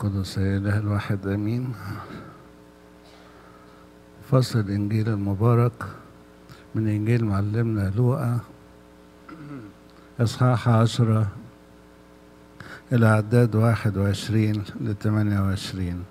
القدس يا إله الواحد آمين فصل الإنجيل المبارك من إنجيل معلمنا لوقا إصحاح عشرة إلى عداد واحد وعشرين لثمانية وعشرين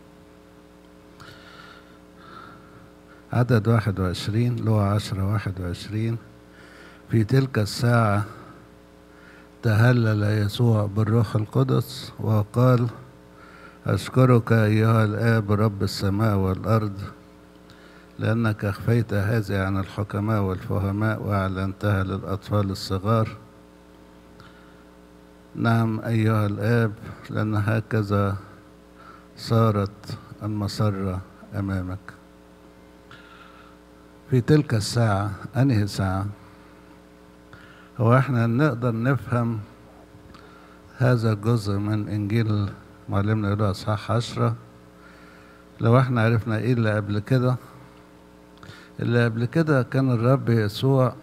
عدد واحد وعشرين لوقا عشرة واحد وعشرين في تلك الساعة تهلل يسوع بالروح القدس وقال أشكرك أيها الآب رب السماء والأرض لأنك أخفيت هذه عن الحكماء والفهماء وأعلنتها للأطفال الصغار نعم أيها الآب لأن هكذا صارت المسرة أمامك في تلك الساعة أنهي ساعة هو احنا نقدر نفهم هذا الجزء من إنجيل معلمنا له أصحاح عشرة لو احنا عرفنا ايه اللي قبل كده اللي قبل كده كان الرب يسوع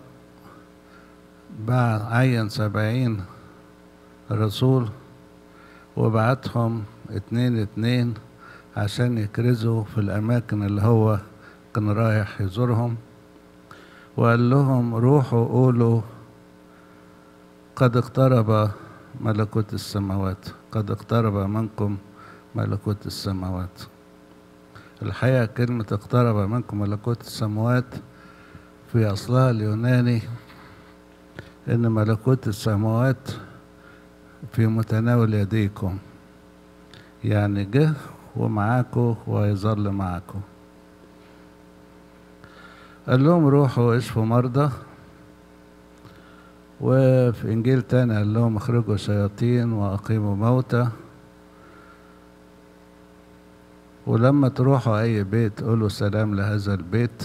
بعد عين سبعين رسول وبعتهم اتنين اتنين عشان يكرزوا في الأماكن اللي هو كان رايح يزورهم وقال لهم روحوا قولوا قد اقترب ملكوت السماوات قد اقترب منكم ملكوت السماوات الحقيقة كلمة اقترب منكم ملكوت السماوات في أصلها اليوناني إن ملكوت السماوات في متناول يديكم يعني جه ومعاكم ويظل معاكم قال لهم روحوا اشفوا مرضى وفي انجيل تاني قال لهم اخرجوا شياطين واقيموا موتى ولما تروحوا اي بيت قولوا سلام لهذا البيت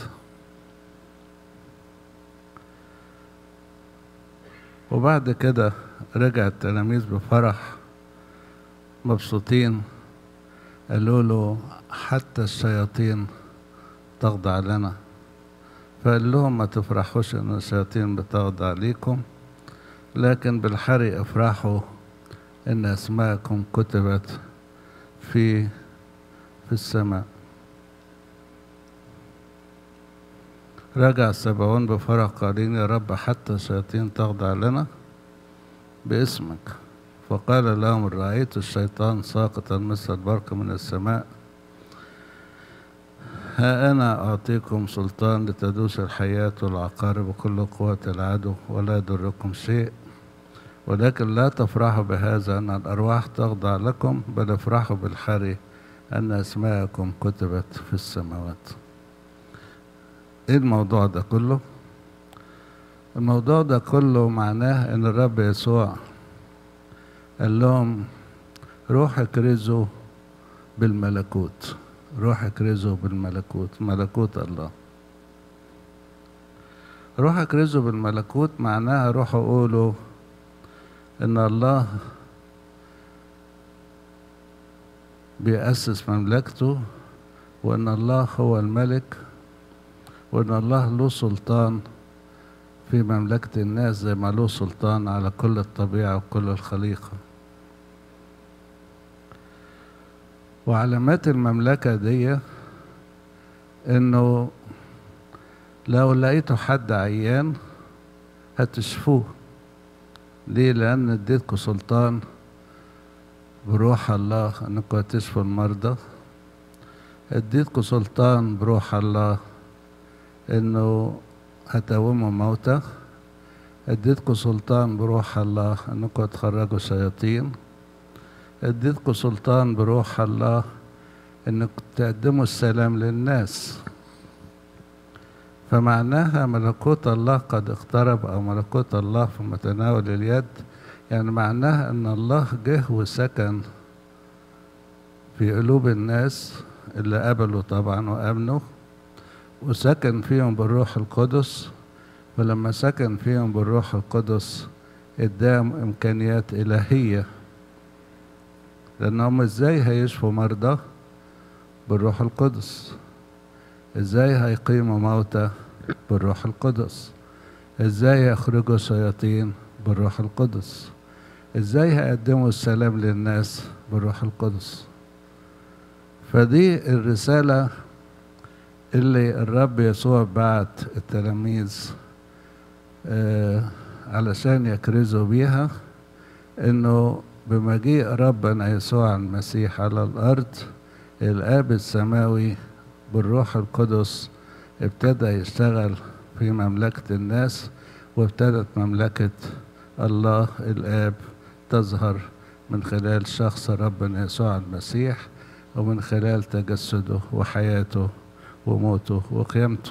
وبعد كده رجع التلاميذ بفرح مبسوطين قالوا له حتى الشياطين تخضع لنا فقال لهم ما تفرحوش ان الشياطين بتخضع ليكم لكن بالحري افرحوا ان اسماءكم كتبت في في السماء رجع السبعون بفرح قائلين يا رب حتى الشياطين تخضع لنا باسمك فقال لهم رأيت الشيطان ساقطا مثل البرق من السماء ها أنا أعطيكم سلطان لتدوس الحياة والعقارب وكل قوة العدو ولا يضركم شيء ولكن لا تفرحوا بهذا أن الأرواح تخضع لكم بل افرحوا بالحري أن أسماءكم كتبت في السماوات إيه الموضوع ده كله؟ الموضوع ده كله معناه إن الرب يسوع قال لهم روح اكرزوا بالملكوت روح اكرزوا بالملكوت ملكوت الله روح اكرزوا بالملكوت معناها روحوا قولوا ان الله بيأسس مملكته وان الله هو الملك وان الله له سلطان في مملكة الناس زي ما له سلطان على كل الطبيعة وكل الخليقة وعلامات المملكة دي انه لو لقيتوا حد عيان هتشفوه ليه لان اديتكم سلطان بروح الله انكم هتشفوا المرضى اديتكم سلطان بروح الله انه هتقوموا موتى اديتكم سلطان بروح الله انكم تخرجوا شياطين اديتكم سلطان بروح الله انكم تقدموا السلام للناس فمعناها ملكوت الله قد اقترب او ملكوت الله في متناول اليد يعني معناها ان الله جه وسكن في قلوب الناس اللي قبلوا طبعا وامنوا وسكن فيهم بالروح القدس ولما سكن فيهم بالروح القدس اداهم امكانيات الهيه لانهم ازاي هيشفوا مرضى بالروح القدس ازاي هيقيموا موتى بالروح القدس ازاي يخرجوا شياطين بالروح القدس ازاي هيقدموا السلام للناس بالروح القدس فدي الرسالة اللي الرب يسوع بعت التلاميذ آه علشان يكرزوا بيها انه بمجيء ربنا يسوع المسيح على الارض الاب السماوي بالروح القدس ابتدى يشتغل في مملكة الناس وابتدت مملكة الله الآب تظهر من خلال شخص ربنا يسوع المسيح ومن خلال تجسده وحياته وموته وقيامته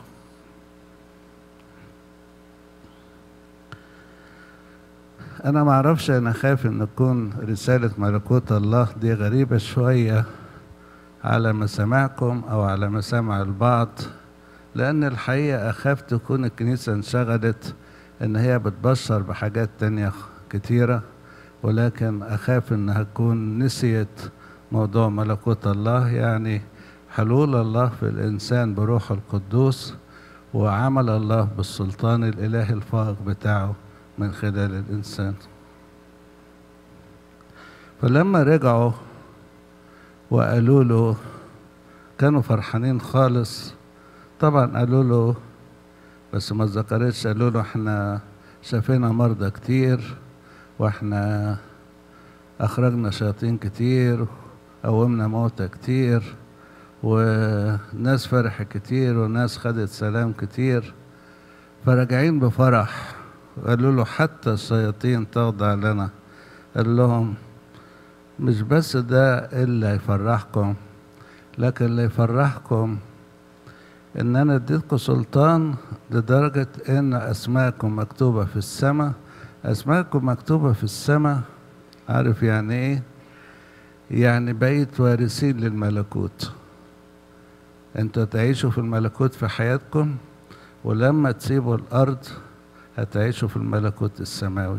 أنا معرفش أنا خايف إن تكون رسالة ملكوت الله دي غريبة شوية على مسامعكم أو على مسامع البعض لأن الحقيقة أخاف تكون الكنيسة انشغلت إن هي بتبشر بحاجات تانية كتيرة ولكن أخاف إنها تكون نسيت موضوع ملكوت الله يعني حلول الله في الإنسان بروح القدوس وعمل الله بالسلطان الإلهي الفائق بتاعه من خلال الإنسان فلما رجعوا وقالوا له كانوا فرحانين خالص طبعا قالوا له بس ما ذكرتش قالوا له احنا شافينا مرضى كتير واحنا اخرجنا شياطين كتير قومنا موتى كتير وناس فرح كتير وناس خدت سلام كتير فراجعين بفرح قالوا له حتى الشياطين تخضع لنا قال لهم مش بس ده اللي هيفرحكم لكن اللي يفرحكم ان انا اديتكم سلطان لدرجة ان اسماءكم مكتوبة في السماء اسماءكم مكتوبة في السماء عارف يعني ايه يعني بقيت وارثين للملكوت انتوا تعيشوا في الملكوت في حياتكم ولما تسيبوا الارض هتعيشوا في الملكوت السماوي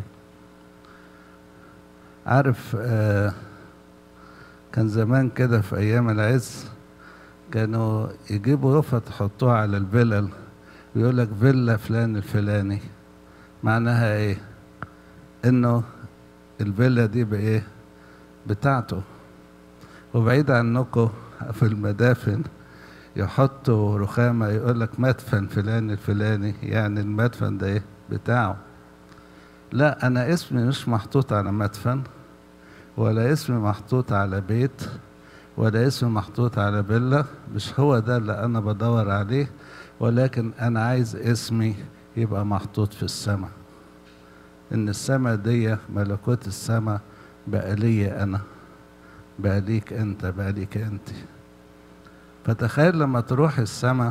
عارف آه كان زمان كده في ايام العز كانوا يجيبوا رفة تحطوها على الفلل ويقول لك فيلا فلان الفلاني معناها ايه انه الفيلا دي بايه بتاعته وبعيد عنكم في المدافن يحطوا رخامة يقول لك مدفن فلان الفلاني يعني المدفن ده ايه بتاعه لا انا اسمي مش محطوط على مدفن ولا اسمي محطوط على بيت ولا اسمي محطوط على فيلا مش هو ده اللي انا بدور عليه ولكن انا عايز اسمي يبقى محطوط في السماء ان السماء دي ملكوت السماء بقى ليا انا بقى ليك انت بقى ليك انت فتخيل لما تروح السماء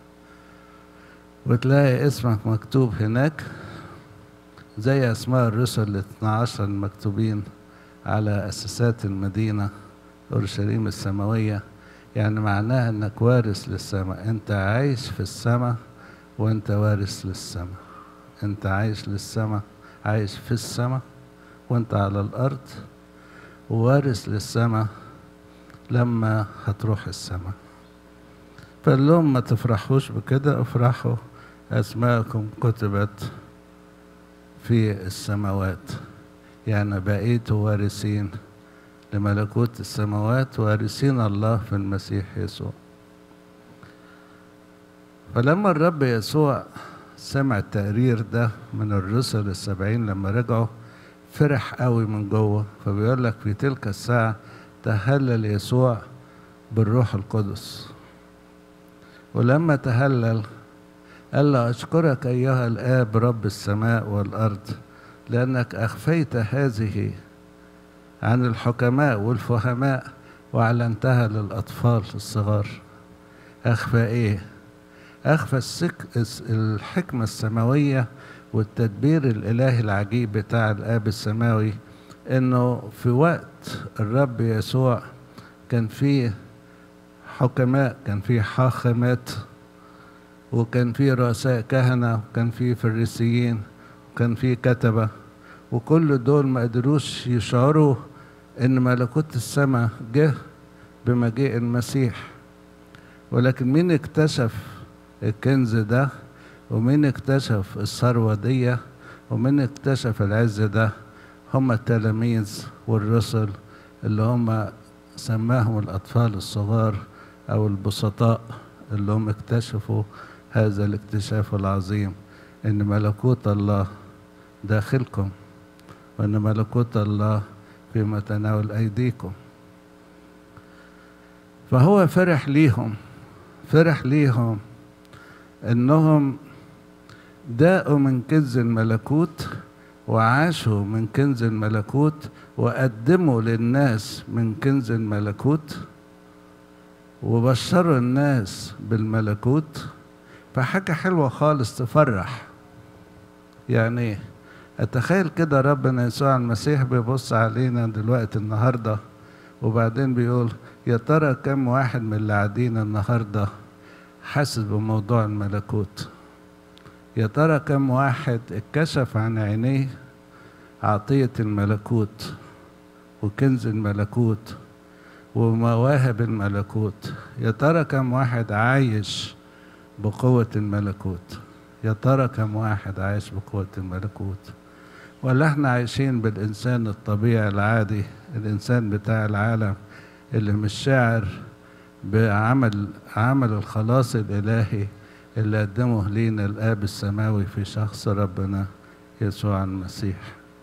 وتلاقي اسمك مكتوب هناك زي اسماء الرسل ال 12 المكتوبين على اساسات المدينه اورشليم السماويه يعني معناها انك وارث للسماء انت عايش في السماء وانت وارث للسماء انت عايش للسماء عايش في السماء وانت على الارض ووارث للسماء لما هتروح السماء فقال لهم ما تفرحوش بكده افرحوا اسماءكم كتبت في السماوات يعني بقيتوا وارثين لملكوت السماوات وارثين الله في المسيح يسوع فلما الرب يسوع سمع التقرير ده من الرسل السبعين لما رجعوا فرح قوي من جوه فبيقول لك في تلك الساعة تهلل يسوع بالروح القدس ولما تهلل قال له أشكرك أيها الآب رب السماء والأرض لأنك أخفيت هذه عن الحكماء والفهماء وأعلنتها للأطفال الصغار أخفى إيه؟ أخفى السك... الحكمة السماوية والتدبير الإلهي العجيب بتاع الآب السماوي إنه في وقت الرب يسوع كان فيه حكماء كان فيه حاخمات وكان فيه رؤساء كهنة وكان فيه فريسيين وكان فيه كتبة وكل دول ما قدروش يشعروا ان ملكوت السماء جه بمجيء المسيح ولكن مين اكتشف الكنز ده ومين اكتشف الثروة دي ومين اكتشف العز ده هم التلاميذ والرسل اللي هم سماهم الأطفال الصغار أو البسطاء اللي هم اكتشفوا هذا الاكتشاف العظيم إن ملكوت الله داخلكم وإن ملكوت الله في متناول أيديكم فهو فرح ليهم فرح ليهم إنهم داءوا من كنز الملكوت وعاشوا من كنز الملكوت وقدموا للناس من كنز الملكوت وبشروا الناس بالملكوت فحاجة حلوة خالص تفرح يعني اتخيل كده ربنا يسوع المسيح بيبص علينا دلوقتي النهارده وبعدين بيقول يا ترى كم واحد من اللي قاعدين النهارده حاسس بموضوع الملكوت يا ترى كم واحد اتكشف عن عينيه عطية الملكوت وكنز الملكوت ومواهب الملكوت يا ترى كم واحد عايش بقوة الملكوت يا ترى كم واحد عايش بقوة الملكوت ولا احنا عايشين بالإنسان الطبيعي العادي الإنسان بتاع العالم اللي مش شاعر بعمل عمل الخلاص الإلهي اللي قدمه لينا الآب السماوي في شخص ربنا يسوع المسيح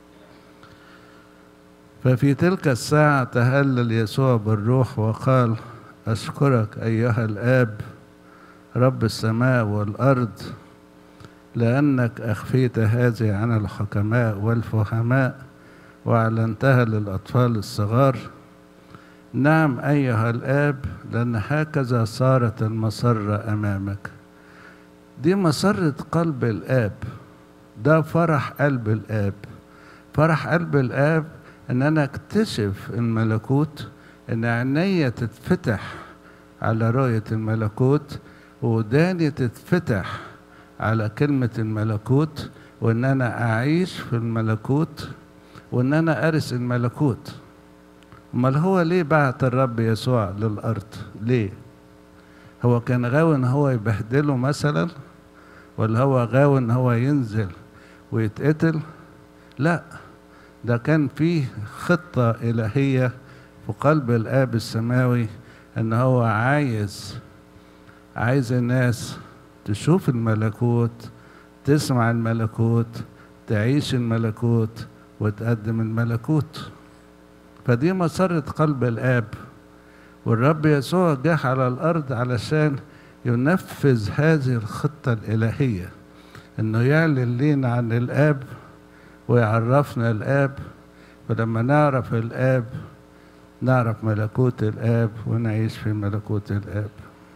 ففي تلك الساعة تهلل يسوع بالروح وقال أشكرك أيها الآب رب السماء والأرض لأنك أخفيت هذه عن الحكماء والفهماء وأعلنتها للأطفال الصغار نعم أيها الآب لأن هكذا صارت المسرة أمامك دي مسرة قلب الآب ده فرح قلب الآب فرح قلب الآب إن أنا أكتشف الملكوت إن عينيا تتفتح على رؤية الملكوت وداني تتفتح على كلمة الملكوت وإن أنا أعيش في الملكوت وإن أنا أرث الملكوت أمال هو ليه بعت الرب يسوع للأرض؟ ليه؟ هو كان غاوي إن هو يبهدله مثلا ولا هو غاوي إن هو ينزل ويتقتل؟ لا ده كان فيه خطة إلهية في قلب الآب السماوي إن هو عايز عايز الناس تشوف الملكوت تسمع الملكوت تعيش الملكوت وتقدم الملكوت فدي مسرة قلب الآب والرب يسوع جه على الأرض علشان ينفذ هذه الخطة الإلهية إنه يعلن لينا عن الآب ويعرفنا الآب ولما نعرف الآب نعرف ملكوت الآب ونعيش في ملكوت الآب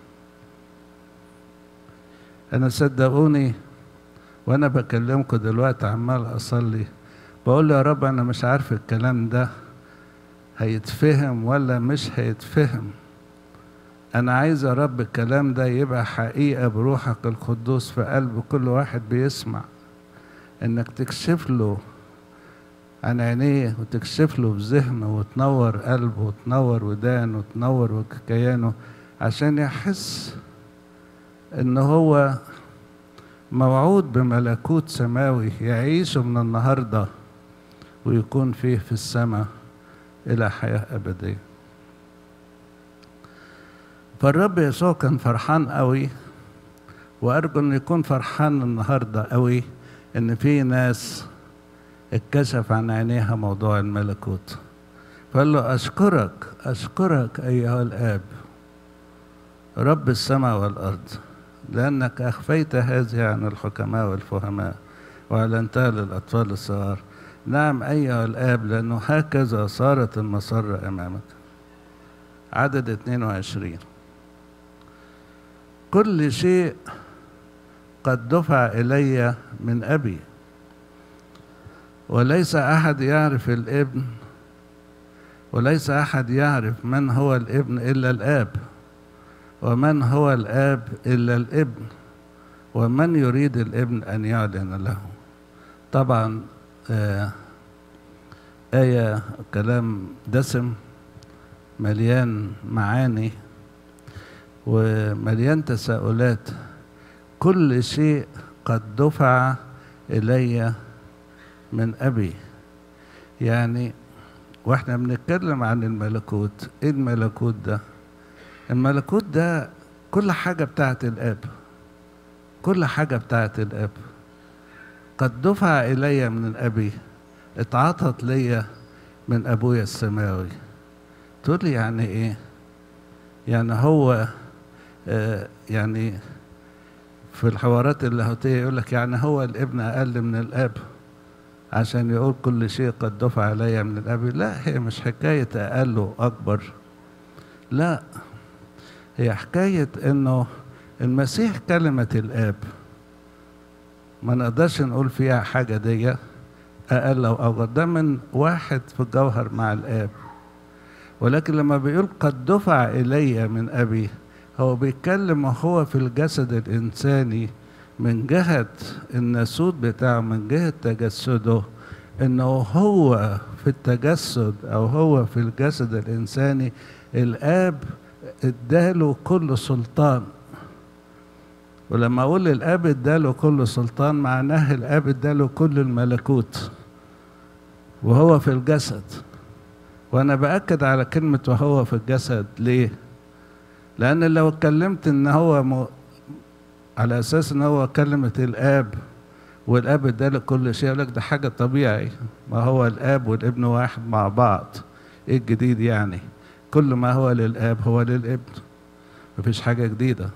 أنا صدقوني وأنا بكلمكم دلوقتي عمال أصلي بقول يا رب أنا مش عارف الكلام ده هيتفهم ولا مش هيتفهم أنا عايز يا رب الكلام ده يبقى حقيقة بروحك القدوس في قلب كل واحد بيسمع إنك تكشف له عن عينيه وتكشف له في ذهنه وتنور قلبه وتنور ودانه وتنور كيانه عشان يحس إن هو موعود بملكوت سماوي يعيشه من النهارده ويكون فيه في السماء إلى حياة أبدية فالرب يسوع كان فرحان قوي وأرجو إنه يكون فرحان النهاردة قوي إن في ناس اتكشف عن عينيها موضوع الملكوت فقال له أشكرك أشكرك أيها الآب رب السماء والأرض لأنك أخفيت هذه عن الحكماء والفهماء وأعلنتها للأطفال الصغار نعم أيها الآب لأنه هكذا صارت المسرة أمامك عدد 22 كل شيء قد دفع إلي من أبي وليس أحد يعرف الابن وليس أحد يعرف من هو الابن إلا الآب ومن هو الآب إلا الابن ومن يريد الابن أن يعلن له طبعا آه آية كلام دسم مليان معاني ومليان تساؤلات كل شيء قد دفع إلي من أبي يعني واحنا بنتكلم عن الملكوت ايه الملكوت ده الملكوت ده كل حاجة بتاعت الاب كل حاجة بتاعت الاب قد دفع إلي من أبي اتعطت لي من أبويا السماوي تقول لي يعني إيه يعني هو آه يعني في الحوارات اللاهوتية يقول لك يعني هو الابن أقل من الأب عشان يقول كل شيء قد دفع علي من الأب لا هي مش حكاية أقل وأكبر لا هي حكاية إنه المسيح كلمة الآب ما نقدرش نقول فيها حاجة دي أقل أو أكبر ده من واحد في الجوهر مع الآب ولكن لما بيقول قد دفع إلي من أبي هو بيتكلم وهو في الجسد الإنساني من جهة الناسوت بتاعه من جهة تجسده إنه هو في التجسد أو هو في الجسد الإنساني الآب اداله كل سلطان ولما أقول الآب اداله كل سلطان معناه الآب اداله كل الملكوت وهو في الجسد وأنا بأكد على كلمة وهو في الجسد ليه؟ لأن لو اتكلمت إن هو م... على أساس إن هو كلمة الآب والآب اداله كل شيء يقول لك ده حاجة طبيعي ما هو الآب والابن واحد مع بعض إيه الجديد يعني؟ كل ما هو للآب هو للابن مفيش حاجة جديدة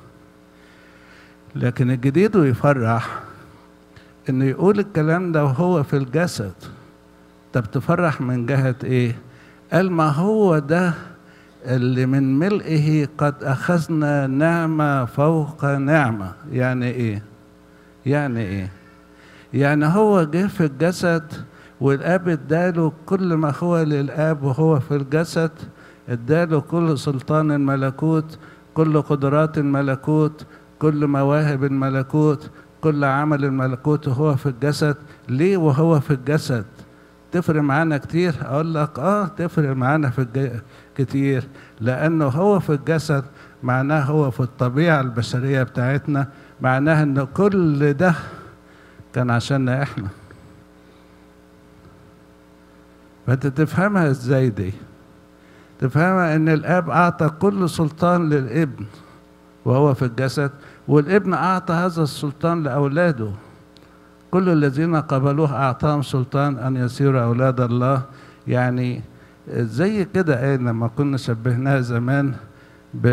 لكن الجديد ويفرح إنه يقول الكلام ده وهو في الجسد طب تفرح من جهة إيه؟ قال ما هو ده اللي من ملئه قد أخذنا نعمة فوق نعمة يعني إيه؟ يعني إيه؟ يعني هو جه في الجسد والآب اداله كل ما هو للآب وهو في الجسد اداله كل سلطان الملكوت كل قدرات الملكوت كل مواهب الملكوت كل عمل الملكوت وهو في الجسد ليه وهو في الجسد تفرق معانا كتير اقول لك اه تفرق معانا في الج... كتير لانه هو في الجسد معناه هو في الطبيعه البشريه بتاعتنا معناه ان كل ده كان عشاننا احنا فانت تفهمها ازاي دي تفهمها ان الاب اعطى كل سلطان للابن وهو في الجسد والابن اعطى هذا السلطان لاولاده كل الذين قبلوه اعطاهم سلطان ان يصيروا اولاد الله يعني زي كده ايه لما كنا شبهناها زمان ب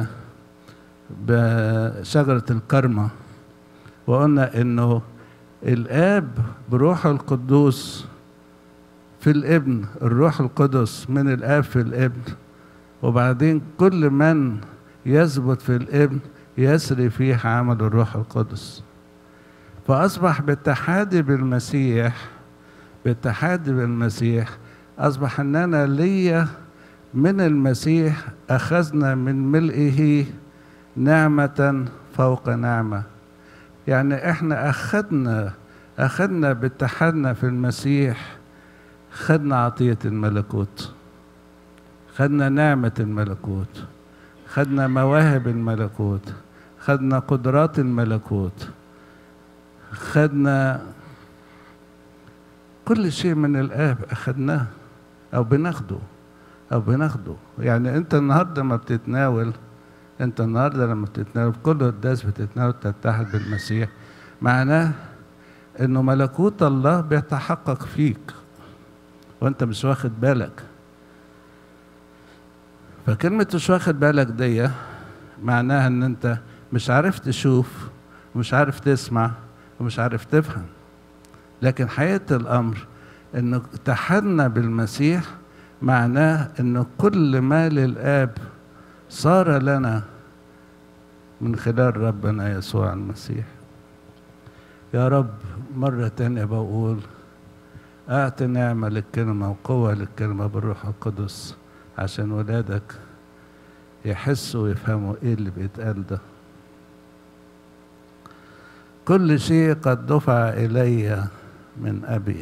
بشجرة الكرمة وقلنا انه الاب بروحه القدوس في الابن الروح القدس من الاب في الابن وبعدين كل من يثبت في الابن يسري فيه عمل الروح القدس فأصبح باتحادي بالمسيح باتحادي بالمسيح أصبح أننا ليا من المسيح أخذنا من ملئه نعمة فوق نعمة يعني احنا أخذنا أخذنا باتحادنا في المسيح خدنا عطية الملكوت خدنا نعمة الملكوت خدنا مواهب الملكوت خدنا قدرات الملكوت خدنا كل شيء من الآب أخدناه أو بناخده أو بناخده يعني أنت النهاردة ما بتتناول أنت النهاردة لما بتتناول كل قداس بتتناول تتحد بالمسيح معناه إنه ملكوت الله بيتحقق فيك وأنت مش واخد بالك فكلمة مش واخد بالك دي معناها إن أنت مش عارف تشوف ومش عارف تسمع ومش عارف تفهم لكن حقيقة الأمر إن اتحدنا بالمسيح معناه إن كل ما للآب صار لنا من خلال ربنا يسوع المسيح يا رب مرة تانية بقول أعطي نعمة للكلمة وقوة للكلمة بالروح القدس عشان ولادك يحسوا ويفهموا إيه اللي بيتقال ده كل شيء قد دفع إلي من أبي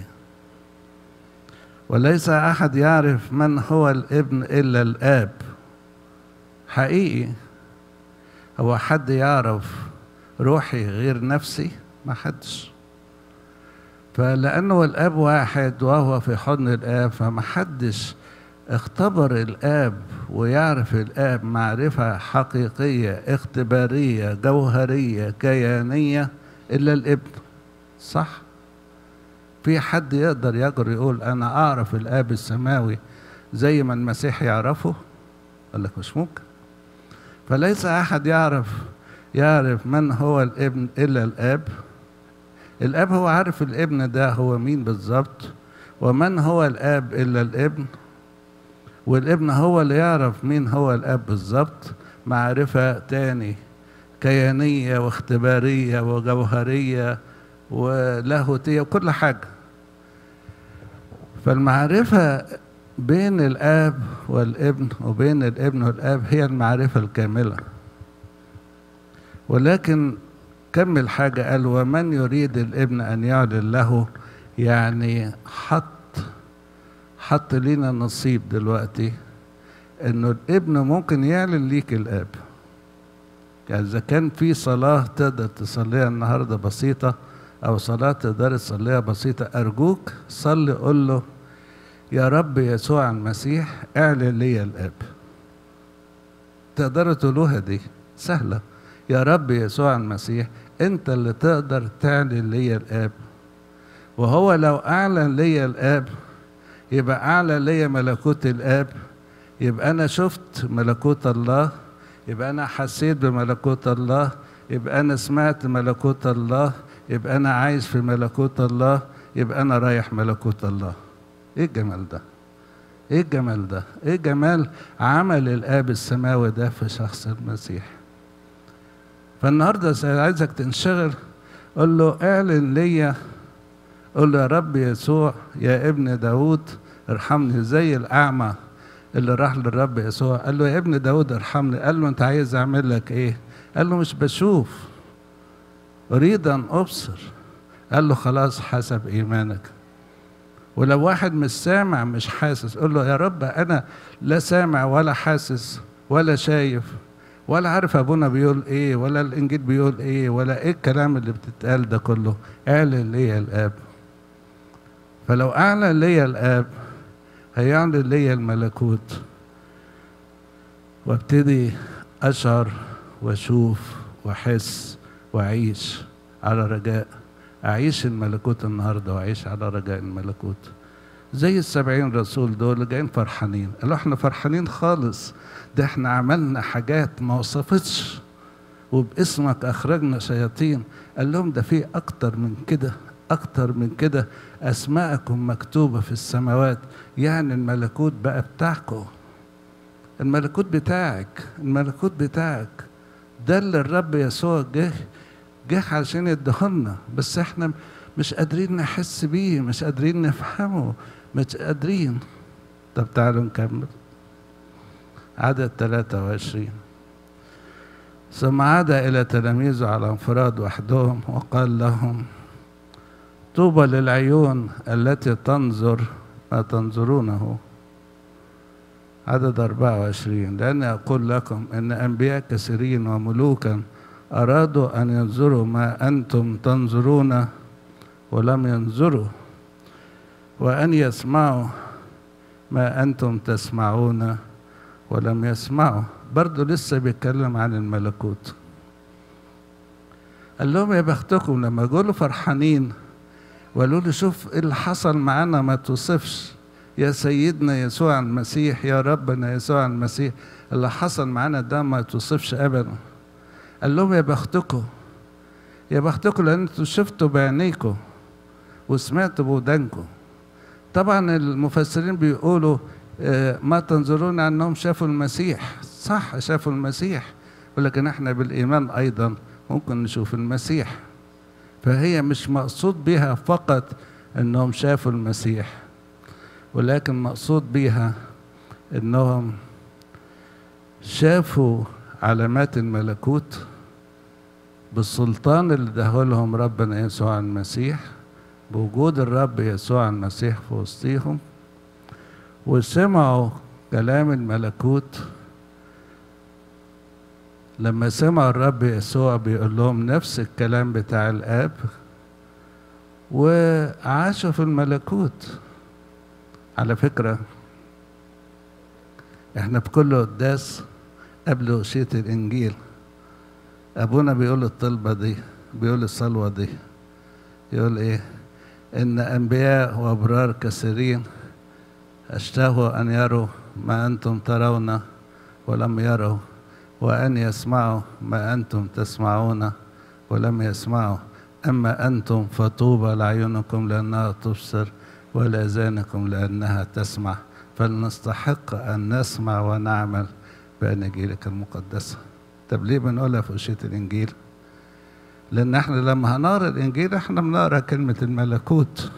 وليس أحد يعرف من هو الابن إلا الآب حقيقي هو حد يعرف روحي غير نفسي ما حدش فلأنه الآب واحد وهو في حضن الآب فما حدش اختبر الآب ويعرف الآب معرفة حقيقية اختبارية جوهرية كيانية إلا الابن صح في حد يقدر يجر يقول أنا أعرف الآب السماوي زي ما المسيح يعرفه قال لك مش ممكن فليس أحد يعرف يعرف من هو الابن إلا الآب الآب هو عارف الابن ده هو مين بالظبط ومن هو الآب إلا الابن والابن هو اللي يعرف مين هو الاب بالظبط معرفة تاني كيانية واختبارية وجوهرية ولاهوتية وكل حاجة فالمعرفة بين الاب والابن وبين الابن والاب هي المعرفة الكاملة ولكن كمل حاجة قال ومن يريد الابن أن يعلن له يعني حط حط لينا نصيب دلوقتي انه الابن ممكن يعلن ليك الاب يعني اذا كان في صلاه تقدر تصليها النهارده بسيطه او صلاه تقدر تصليها بسيطه ارجوك صلي قول له يا رب يسوع المسيح اعلن لي الاب تقدروا تقولوها دي سهله يا رب يسوع المسيح انت اللي تقدر تعلن لي الاب وهو لو اعلن لي الاب يبقى أعلى ليا ملكوت الآب يبقى أنا شفت ملكوت الله يبقى أنا حسيت بملكوت الله يبقى أنا سمعت ملكوت الله يبقى أنا عايش في ملكوت الله يبقى أنا رايح ملكوت الله إيه الجمال ده؟ إيه الجمال ده؟ إيه جمال عمل الآب السماوي ده في شخص المسيح؟ فالنهارده عايزك تنشغل قول له اعلن ليا قول له يا رب يسوع يا ابن داود ارحمني زي الأعمى اللي راح للرب يسوع قال له يا ابن داود ارحمني قال له انت عايز اعمل لك ايه قال له مش بشوف اريد ان ابصر قال له خلاص حسب ايمانك ولو واحد مش سامع مش حاسس قول له يا رب انا لا سامع ولا حاسس ولا شايف ولا عارف ابونا بيقول ايه ولا الانجيل بيقول ايه ولا ايه الكلام اللي بتتقال ده كله اعلن لي الاب فلو اعلن لي الاب هيعلن لي الملكوت وابتدي اشعر واشوف واحس واعيش على رجاء اعيش الملكوت النهارده واعيش على رجاء الملكوت زي السبعين رسول دول جايين فرحانين قالوا احنا فرحانين خالص ده احنا عملنا حاجات ما وصفتش وباسمك اخرجنا شياطين قال لهم ده في اكتر من كده اكتر من كده اسماءكم مكتوبه في السماوات يعني الملكوت بقى بتاعكم الملكوت بتاعك الملكوت بتاعك ده اللي الرب يسوع جه جه عشان يدهلنا بس احنا مش قادرين نحس بيه مش قادرين نفهمه مش قادرين طب تعالوا نكمل عدد 23 ثم عاد إلى تلاميذه على انفراد وحدهم وقال لهم طوبى للعيون التي تنظر ما تنظرونه عدد 24 لأني أقول لكم إن أنبياء كثيرين وملوكا أرادوا أن ينظروا ما أنتم تنظرون ولم ينظروا وأن يسمعوا ما أنتم تسمعون ولم يسمعوا برضه لسه بيتكلم عن الملكوت قال لهم يا بختكم لما يقولوا فرحانين وقالوا له شوف ايه اللي حصل معانا ما توصفش يا سيدنا يسوع المسيح يا ربنا يسوع المسيح اللي حصل معانا ده ما توصفش ابدا قال لهم يا بختكم يا بختكم لان انتوا شفتوا بعينيكم وسمعتوا بودانكم طبعا المفسرين بيقولوا ما تنظرون انهم شافوا المسيح صح شافوا المسيح ولكن احنا بالايمان ايضا ممكن نشوف المسيح فهي مش مقصود بها فقط انهم شافوا المسيح ولكن مقصود بها انهم شافوا علامات الملكوت بالسلطان اللي دهولهم ربنا يسوع المسيح بوجود الرب يسوع المسيح في وسطيهم وسمعوا كلام الملكوت لما سمعوا الرب يسوع بيقول لهم نفس الكلام بتاع الاب وعاشوا في الملكوت على فكره احنا بكل قداس قبل وشية الإنجيل أبونا بيقول الطلبة دي بيقول الصلوة دي يقول إيه إن أنبياء وأبرار كثيرين اشتهوا أن يروا ما أنتم ترون ولم يروا وأن يسمعوا ما أنتم تسمعون ولم يسمعوا أما أنتم فطوبى لعيونكم لأنها تبصر ولأذانكم لأنها تسمع فلنستحق أن نسمع ونعمل بأناجيلك المقدسة طب ليه بنقولها في أشية الإنجيل؟ لأن احنا لما هنقرا الإنجيل احنا بنقرا كلمة الملكوت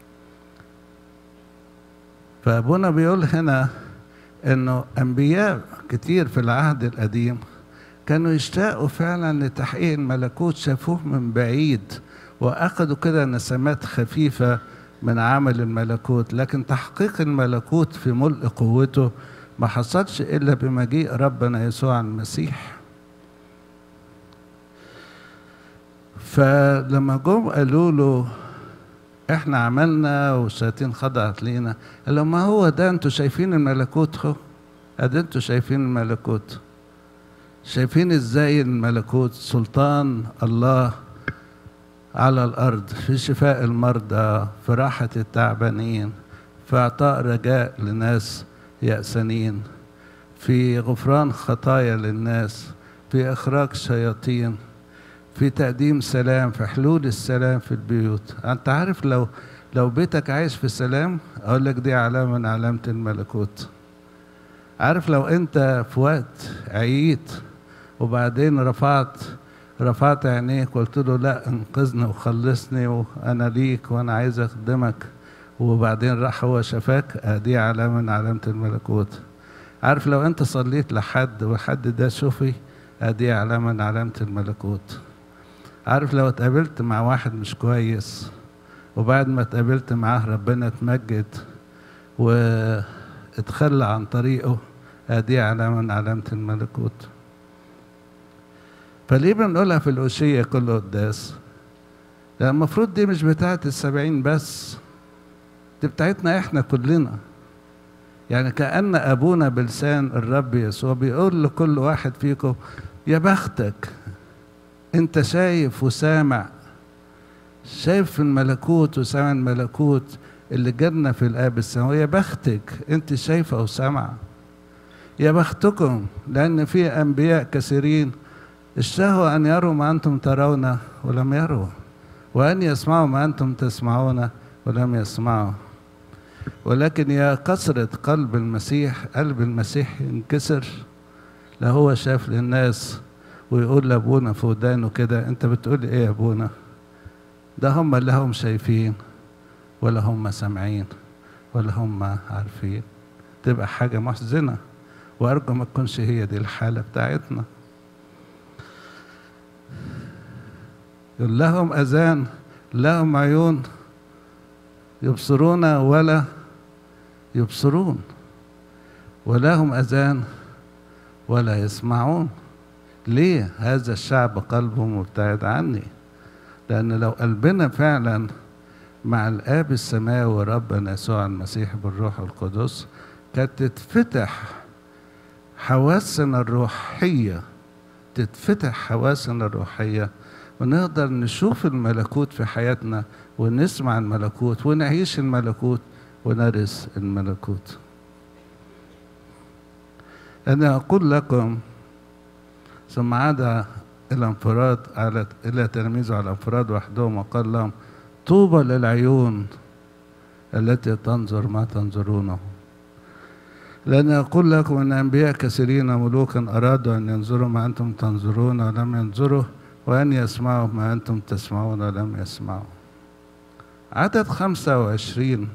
فأبونا بيقول هنا إنه أنبياء كتير في العهد القديم كانوا يشتاقوا فعلا لتحقيق الملكوت شافوه من بعيد وأخدوا كده نسمات خفيفة من عمل الملكوت لكن تحقيق الملكوت في ملء قوته ما حصلش إلا بمجيء ربنا يسوع المسيح فلما جم قالوا له احنا عملنا والشياطين خضعت لينا قال لهم ما هو ده انتوا شايفين الملكوت هو ادي انتوا شايفين الملكوت شايفين ازاي الملكوت سلطان الله على الارض في شفاء المرضى في راحه التعبانين في اعطاء رجاء لناس يأسانين في غفران خطايا للناس في اخراج شياطين في تقديم سلام في حلول السلام في البيوت انت عارف لو لو بيتك عايش في سلام اقول لك دي علامه من علامه الملكوت عارف لو انت في وقت عييت وبعدين رفعت رفعت عينيك وقلت له لا انقذني وخلصني وانا ليك وانا عايز اخدمك وبعدين راح هو شفاك دي علامه من علامه الملكوت عارف لو انت صليت لحد وحد ده شفي دي علامه من علامه الملكوت عارف لو اتقابلت مع واحد مش كويس وبعد ما اتقابلت معاه ربنا اتمجد واتخلى عن طريقه دي علامة من علامة الملكوت فليه بنقولها في الأوشية كل قداس لأن المفروض دي مش بتاعت السبعين بس دي بتاعتنا احنا كلنا يعني كأن أبونا بلسان الرب يسوع بيقول لكل واحد فيكم يا بختك انت شايف وسامع شايف في الملكوت وسامع الملكوت اللي جالنا في الآب السماوي يا بختك انت شايفة وسامعة يا بختكم لأن في أنبياء كثيرين اشتهوا أن يروا ما أنتم ترون ولم يروا وأن يسمعوا ما أنتم تسمعون ولم يسمعوا ولكن يا كثرة قلب المسيح قلب المسيح ينكسر لا هو شاف للناس ويقول لابونا في ودانه كده انت بتقول ايه يا ابونا ده هم اللي هم شايفين ولا هم سامعين ولا هم عارفين تبقى حاجة محزنة وأرجو ما تكونش هي دي الحالة بتاعتنا يقول لهم أذان لهم عيون يبصرون ولا يبصرون ولهم أذان ولا يسمعون ليه هذا الشعب قلبه مبتعد عني لأن لو قلبنا فعلا مع الآب السماوي ربنا يسوع المسيح بالروح القدس كانت تتفتح حواسنا الروحية تتفتح حواسنا الروحية ونقدر نشوف الملكوت في حياتنا ونسمع الملكوت ونعيش الملكوت ونرث الملكوت أنا أقول لكم ثم عاد إلى انفراد على إلى تلاميذه على انفراد وحدهم وقال لهم طوبى للعيون التي تنظر ما تنظرونه لأن أقول لكم أن أنبياء كثيرين ملوكا أرادوا أن ينظروا ما أنتم تنظرون ولم ينظروا وأن يسمعوا ما أنتم تسمعون ولم يسمعوا عدد خمسة وعشرين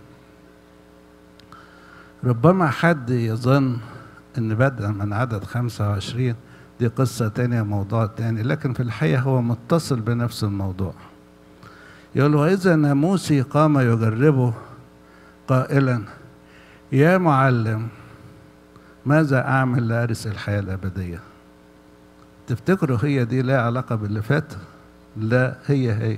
ربما حد يظن أن بدءا من عدد خمسة وعشرين دي قصة تانية موضوع تاني لكن في الحقيقة هو متصل بنفس الموضوع يقول وإذا ناموسي قام يجربه قائلا يا معلم ماذا أعمل لأرث الحياة الأبدية تفتكروا هي دي لها علاقة باللي فات لا هي هي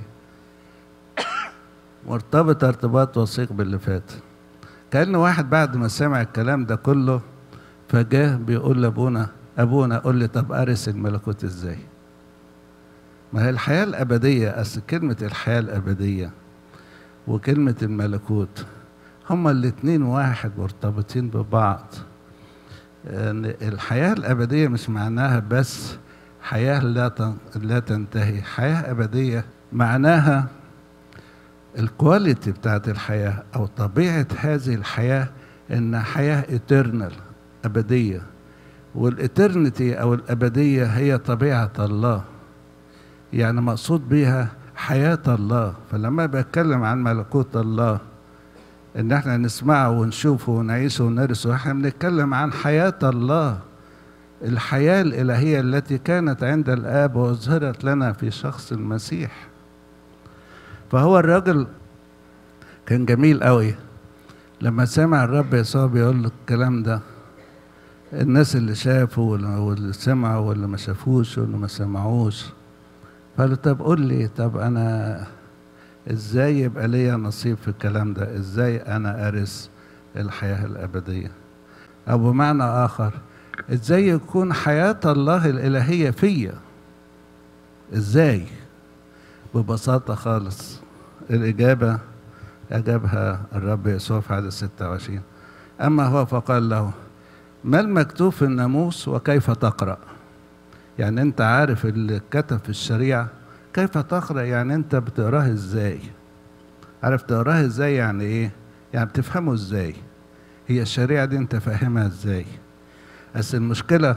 مرتبطة ارتباط وثيق باللي فات كأن واحد بعد ما سمع الكلام ده كله فجاه بيقول لابونا ابونا قول لي طب ارث الملكوت ازاي ما هي الحياه الابديه اصل كلمه الحياه الابديه وكلمه الملكوت هما الاتنين واحد مرتبطين ببعض يعني الحياه الابديه مش معناها بس حياه لا لا تنتهي حياه ابديه معناها الكواليتي بتاعت الحياه او طبيعه هذه الحياه انها حياه ايترنال ابديه والإترنتي أو الأبدية هي طبيعة الله يعني مقصود بها حياة الله فلما بتكلم عن ملكوت الله إن احنا نسمعه ونشوفه ونعيشه ونرسه احنا بنتكلم عن حياة الله الحياة الإلهية التي كانت عند الآب وأظهرت لنا في شخص المسيح فهو الراجل كان جميل قوي لما سمع الرب يسوع بيقول له الكلام ده الناس اللي شافوا واللي سمعوا واللي ما شافوش واللي ما سمعوش قالوا طب قول لي طب انا ازاي يبقى ليا نصيب في الكلام ده ازاي انا ارث الحياه الابديه او بمعنى اخر ازاي يكون حياه الله الالهيه فيا ازاي ببساطه خالص الاجابه اجابها الرب يسوع في عدد 26 اما هو فقال له ما المكتوب في الناموس وكيف تقرأ يعني انت عارف اللي كتب في الشريعة كيف تقرأ يعني انت بتقراه ازاي عارف تقراه ازاي يعني ايه يعني بتفهمه ازاي هي الشريعة دي انت فاهمها ازاي بس المشكلة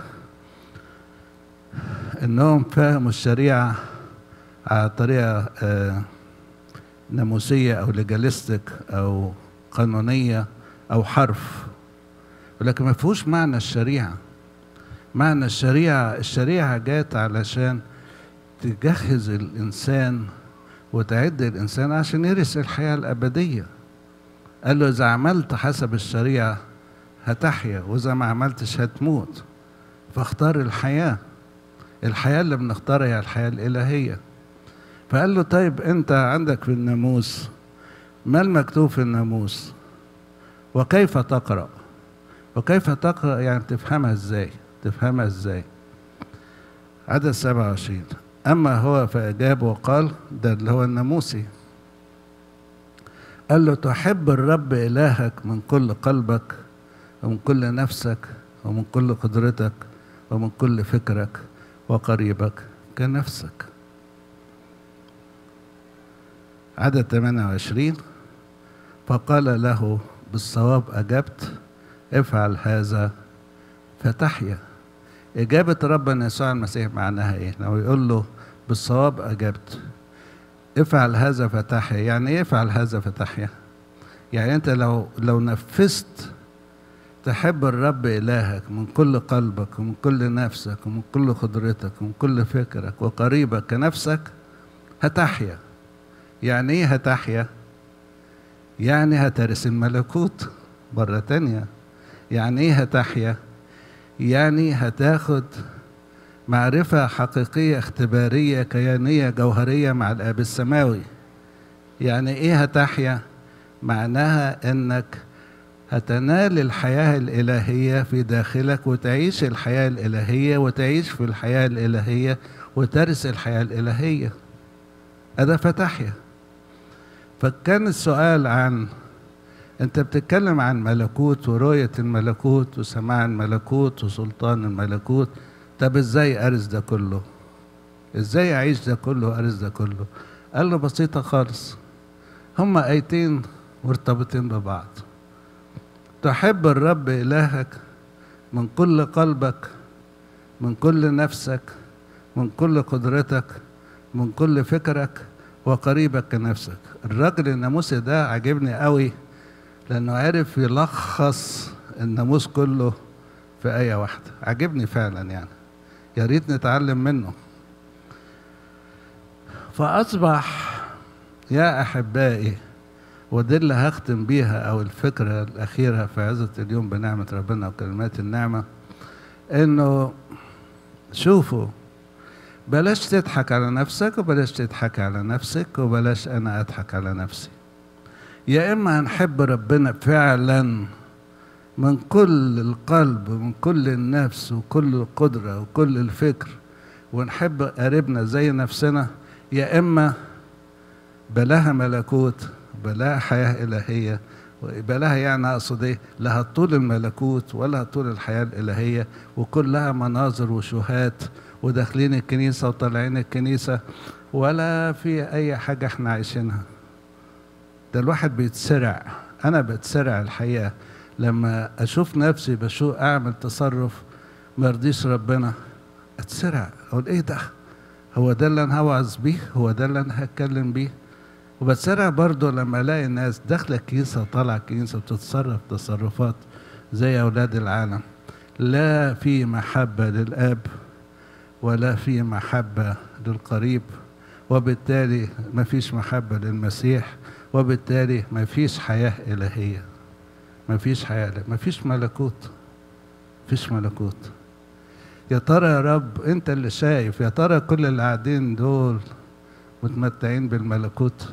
انهم فهموا الشريعة على طريقة آه ناموسية او ليجاليستيك او قانونية او حرف ولكن ما فيهوش معنى الشريعة معنى الشريعة الشريعة جات علشان تجهز الإنسان وتعد الإنسان عشان يرث الحياة الأبدية قال له إذا عملت حسب الشريعة هتحيا وإذا ما عملتش هتموت فاختار الحياة الحياة اللي بنختارها هي الحياة الإلهية فقال له طيب أنت عندك في الناموس ما المكتوب في الناموس وكيف تقرأ وكيف تقرأ يعني تفهمها ازاي تفهمها ازاي عدد 27 أما هو فأجاب وقال ده اللي هو الناموسي قال له تحب الرب إلهك من كل قلبك ومن كل نفسك ومن كل قدرتك ومن كل فكرك وقريبك كنفسك عدد 28 فقال له بالصواب أجبت افعل هذا فتحيا إجابة ربنا يسوع المسيح معناها إيه؟ لو يقول له بالصواب أجبت افعل هذا فتحيا يعني إيه افعل هذا فتحيا؟ يعني أنت لو لو نفذت تحب الرب إلهك من كل قلبك ومن كل نفسك ومن كل قدرتك ومن كل فكرك وقريبك كنفسك هتحيا يعني إيه هتحيا؟ يعني هترث الملكوت مرة تانية يعني ايه هتحيا يعني هتاخد معرفة حقيقية اختبارية كيانية جوهرية مع الآب السماوي يعني ايه هتحيا معناها انك هتنال الحياة الإلهية في داخلك وتعيش الحياة الإلهية وتعيش في الحياة الإلهية وترث الحياة الإلهية هذا فتحيا فكان السؤال عن انت بتتكلم عن ملكوت ورؤية الملكوت وسماع الملكوت وسلطان الملكوت طب ازاي ارث ده كله ازاي اعيش ده كله وارث ده كله قال له بسيطة خالص هما ايتين مرتبطين ببعض تحب الرب الهك من كل قلبك من كل نفسك من كل قدرتك من كل فكرك وقريبك كنفسك الراجل الناموسي ده عجبني قوي لأنه عرف يلخص الناموس كله في آية واحدة عجبني فعلا يعني يا ريت نتعلم منه فأصبح يا أحبائي ودي اللي هختم بيها أو الفكرة الأخيرة في عزة اليوم بنعمة ربنا وكلمات النعمة إنه شوفوا بلاش تضحك على نفسك وبلاش تضحك على نفسك وبلاش أنا أضحك على نفسي يا إما هنحب ربنا فعلا من كل القلب ومن كل النفس وكل القدرة وكل الفكر ونحب قريبنا زي نفسنا يا إما بلاها ملكوت بلاها حياة إلهية بلاها يعني أقصد إيه لها طول الملكوت ولا طول الحياة الإلهية وكلها مناظر وشوهات وداخلين الكنيسة وطالعين الكنيسة ولا في أي حاجة إحنا عايشينها ده الواحد بيتسرع أنا بتسرع الحقيقة لما أشوف نفسي بشوف أعمل تصرف ما يرضيش ربنا أتسرع أقول إيه ده هو ده اللي أنا هوعظ بيه هو ده اللي أنا هتكلم بيه وبتسرع برضه لما الاقي الناس داخله الكنيسه وطالعه الكنيسه وتتصرف تصرفات زي اولاد العالم لا في محبه للاب ولا في محبه للقريب وبالتالي ما فيش محبه للمسيح وبالتالي ما فيش حياه الهيه ما فيش حياه ما فيش ملكوت فيش ملكوت يا ترى يا رب انت اللي شايف يا ترى كل اللي قاعدين دول متمتعين بالملكوت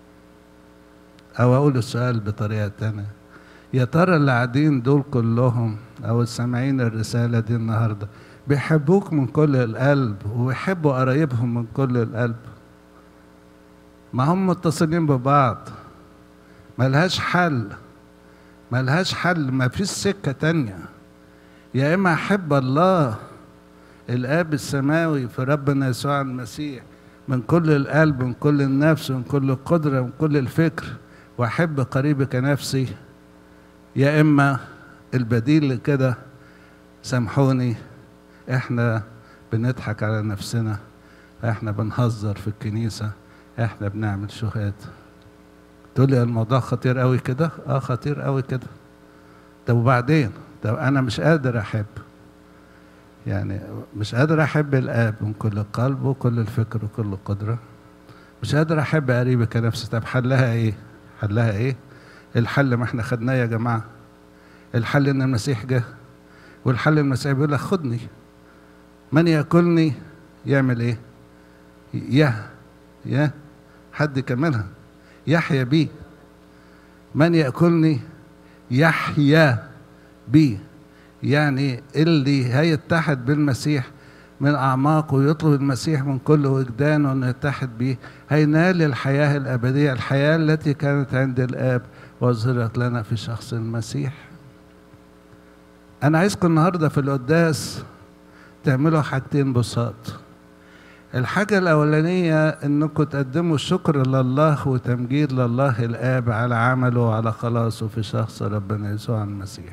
او اقول السؤال بطريقه تانية يا ترى اللي قاعدين دول كلهم او السامعين الرساله دي النهارده بيحبوك من كل القلب ويحبوا قرايبهم من كل القلب ما هم متصلين ببعض ملهاش حل ملهاش حل ما فيش سكة تانية يا إما أحب الله الآب السماوي في ربنا يسوع المسيح من كل القلب من كل النفس من كل القدرة من كل الفكر وأحب قريبي كنفسي يا إما البديل لكده سامحوني إحنا بنضحك على نفسنا إحنا بنهزر في الكنيسة إحنا بنعمل شهاد تقول لي الموضوع خطير قوي كده اه خطير قوي كده طب وبعدين طب انا مش قادر احب يعني مش قادر احب الاب من كل القلب وكل الفكر وكل القدره مش قادر احب قريبي كنفسي طب حلها ايه حلها ايه الحل ما احنا خدناه يا جماعه الحل ان المسيح جه والحل المسيح بيقول لك خدني من ياكلني يعمل ايه يا يا حد كملها يحيا بي من ياكلني يحيا بي يعني اللي هيتحد بالمسيح من اعماقه ويطلب المسيح من كل وجدانه انه يتحد بيه هينال الحياه الابديه الحياه التي كانت عند الاب واظهرت لنا في شخص المسيح انا عايزكم النهارده في القداس تعملوا حاجتين بساط الحاجة الأولانية إنكم تقدموا الشكر لله وتمجيد لله الآب على عمله وعلى خلاصه في شخص ربنا يسوع المسيح.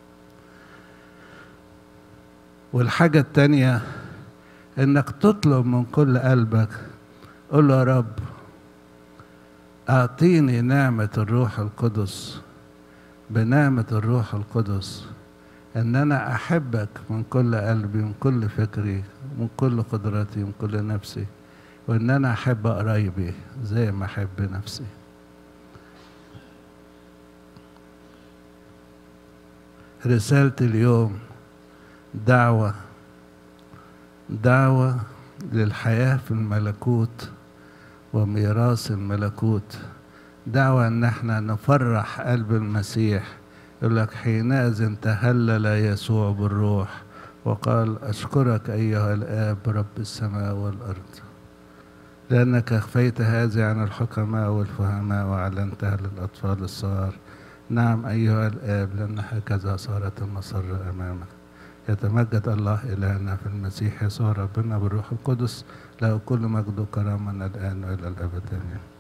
والحاجة التانية إنك تطلب من كل قلبك قول له يا رب أعطيني نعمة الروح القدس بنعمة الروح القدس ان انا احبك من كل قلبي من كل فكري من كل قدرتي من كل نفسي وان انا احب قرايبي زي ما احب نفسي رسالة اليوم دعوة دعوة للحياة في الملكوت وميراث الملكوت دعوة ان احنا نفرح قلب المسيح يقول لك حينئذ تهلل يسوع بالروح وقال أشكرك أيها الآب رب السماء والأرض لأنك أخفيت هذه عن الحكماء والفهماء وأعلنتها للأطفال الصغار نعم أيها الآب لأن هكذا صارت المسرة أمامك يتمجد الله إلهنا في المسيح يسوع ربنا بالروح القدس له كل مجد وكرامة الآن وإلى الأبد آمين